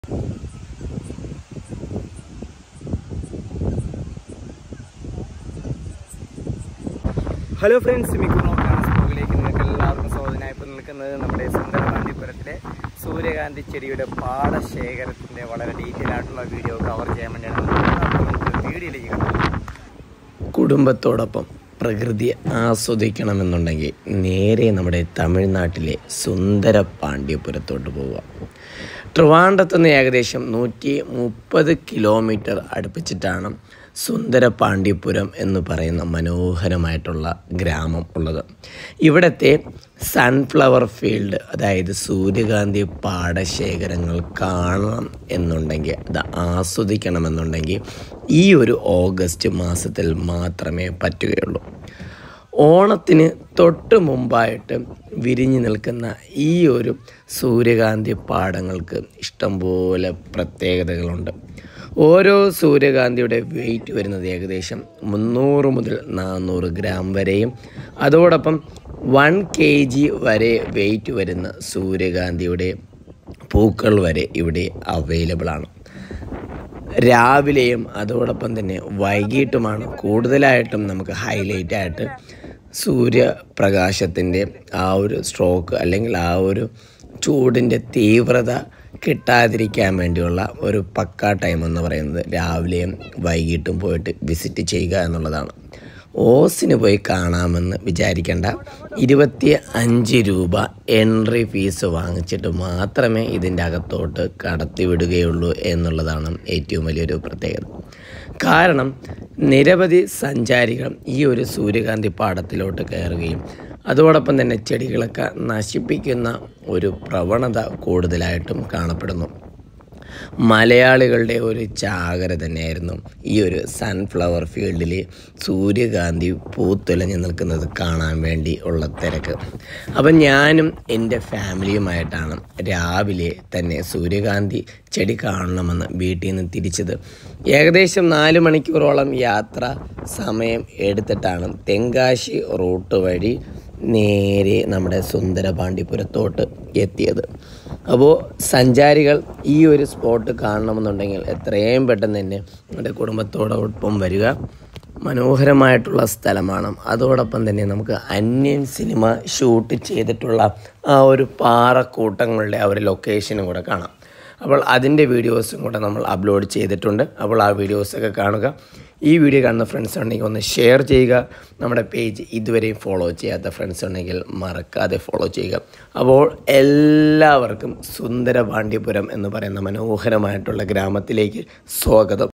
Hello friends Miku നോക്കാണ് സ്പോകിലേക്ക് നിങ്ങൾക്ക് എല്ലാവർക്കും സ്വാഗതനായി ഇപ്പോൾ നിൽക്കുന്നത് നമ്മുടെ സുന്ദരകാന്തിപുരത്തിലെ സൂര്യകാന്തി ചെടിയുടെ പാടശേഖരത്തിൻ്റെ വളരെ ഡീറ്റെയിൽ ആയിട്ടുള്ള വീഡിയോ കവർ ചെയ്യാൻ വേണ്ടിയാണ് നിൽക്കുന്നത്. അപ്പോൾ നമുക്ക് വീഡിയോയിലേക്ക് കിടക്കാം കുടുംബത്തോടൊപ്പം പ്രകൃതിയെ ആസ്വദിക്കണമെന്നുണ്ടെങ്കിൽ നേരെ നമ്മുടെ തമിഴ്നാട്ടിലെ സുന്ദര പാണ്ഡ്യപുരത്തോട്ട് പോവുക ട്രിവാൻഡത്തു നിന്ന് ഏകദേശം നൂറ്റി മുപ്പത് കിലോമീറ്റർ അടുപ്പിച്ചിട്ടാണ് സുന്ദര പാണ്ഡ്യപുരം എന്ന് പറയുന്ന മനോഹരമായിട്ടുള്ള ഗ്രാമം ഉള്ളത് ഇവിടുത്തെ സൺഫ്ലവർ ഫീൽഡ് അതായത് സൂര്യകാന്തി പാടശേഖരങ്ങൾ കാണണം എന്നുണ്ടെങ്കിൽ അത് ആസ്വദിക്കണമെന്നുണ്ടെങ്കിൽ ഈ ഒരു ഓഗസ്റ്റ് മാസത്തിൽ മാത്രമേ പറ്റുകയുള്ളൂ ഓണത്തിന് തൊട്ട് മുമ്പായിട്ട് വിരിഞ്ഞു നിൽക്കുന്ന ഈ ഒരു സൂര്യകാന്തി പാടങ്ങൾക്ക് ഇഷ്ടംപോലെ പ്രത്യേകതകളുണ്ട് ഓരോ സൂര്യകാന്തിയുടെ വെയിറ്റ് വരുന്നത് ഏകദേശം മുന്നൂറ് മുതൽ നാനൂറ് ഗ്രാം വരെയും അതോടൊപ്പം വൺ കെ ജി വരെ വെയിറ്റ് വരുന്ന സൂര്യകാന്തിയുടെ പൂക്കൾ വരെ ഇവിടെ അവൈലബിൾ ആണ് രാവിലെയും അതോടൊപ്പം തന്നെ വൈകിട്ടുമാണ് കൂടുതലായിട്ടും നമുക്ക് ഹൈലൈറ്റ് ആയിട്ട് സൂര്യപ്രകാശത്തിൻ്റെ ആ ഒരു സ്ട്രോക്ക് അല്ലെങ്കിൽ ആ ഒരു ചൂടിൻ്റെ തീവ്രത കിട്ടാതിരിക്കാൻ വേണ്ടിയുള്ള ഒരു പക്കാ ടൈം എന്ന് പറയുന്നത് രാവിലെയും വൈകിട്ടും പോയിട്ട് വിസിറ്റ് ചെയ്യുക എന്നുള്ളതാണ് ഓസിന് പോയി കാണാമെന്ന് വിചാരിക്കേണ്ട ഇരുപത്തി അഞ്ച് രൂപ എൻട്രി ഫീസ് വാങ്ങിച്ചിട്ട് മാത്രമേ ഇതിൻ്റെ അകത്തോട്ട് കടത്തി വിടുകയുള്ളൂ എന്നുള്ളതാണ് ഏറ്റവും വലിയൊരു പ്രത്യേകത കാരണം നിരവധി സഞ്ചാരികൾ ഈ ഒരു സൂര്യകാന്തി പാടത്തിലോട്ട് കയറുകയും അതോടൊപ്പം തന്നെ ചെടികളൊക്കെ നശിപ്പിക്കുന്ന ഒരു പ്രവണത കൂടുതലായിട്ടും കാണപ്പെടുന്നു മലയാളികളുടെ ഒരു ചാകര തന്നെയായിരുന്നു ഈ ഒരു സൺഫ്ലവർ ഫീൽഡിൽ സൂര്യകാന്തി പൂത്തുലഞ്ഞു നിൽക്കുന്നത് കാണാൻ വേണ്ടി ഉള്ള തിരക്ക് അപ്പം ഞാനും എൻ്റെ ഫാമിലിയുമായിട്ടാണ് രാവിലെ തന്നെ സൂര്യകാന്തി ചെടി കാണണമെന്ന് വീട്ടിൽ നിന്ന് തിരിച്ചത് ഏകദേശം നാല് മണിക്കൂറോളം യാത്ര സമയം എടുത്തിട്ടാണ് തെങ്കാശി റൂട്ട് വഴി നേരെ നമ്മുടെ സുന്ദരപാണ്ഡിപുരത്തോട്ട് എത്തിയത് അപ്പോൾ സഞ്ചാരികൾ ഈ ഒരു സ്പോട്ട് കാണണമെന്നുണ്ടെങ്കിൽ എത്രയും പെട്ടെന്ന് തന്നെ നമ്മുടെ കുടുംബത്തോടൊപ്പം വരിക മനോഹരമായിട്ടുള്ള സ്ഥലമാണ് അതോടൊപ്പം തന്നെ നമുക്ക് അന്യൻ സിനിമ ഷൂട്ട് ചെയ്തിട്ടുള്ള ആ ഒരു പാറക്കൂട്ടങ്ങളുടെ ആ ഒരു ലൊക്കേഷനും കൂടെ കാണാം അപ്പോൾ അതിൻ്റെ വീഡിയോസും കൂടെ നമ്മൾ അപ്ലോഡ് ചെയ്തിട്ടുണ്ട് അപ്പോൾ ആ വീഡിയോസൊക്കെ കാണുക ഈ വീഡിയോ കാണുന്ന ഫ്രണ്ട്സ് ഉണ്ടെങ്കിൽ ഒന്ന് ഷെയർ ചെയ്യുക നമ്മുടെ പേജ് ഇതുവരെയും ഫോളോ ചെയ്യാത്ത ഫ്രണ്ട്സ് ഉണ്ടെങ്കിൽ മറക്കാതെ ഫോളോ ചെയ്യുക അപ്പോൾ എല്ലാവർക്കും സുന്ദര പാണ്ഡ്യപുരം എന്ന് പറയുന്ന മനോഹരമായിട്ടുള്ള ഗ്രാമത്തിലേക്ക് സ്വാഗതം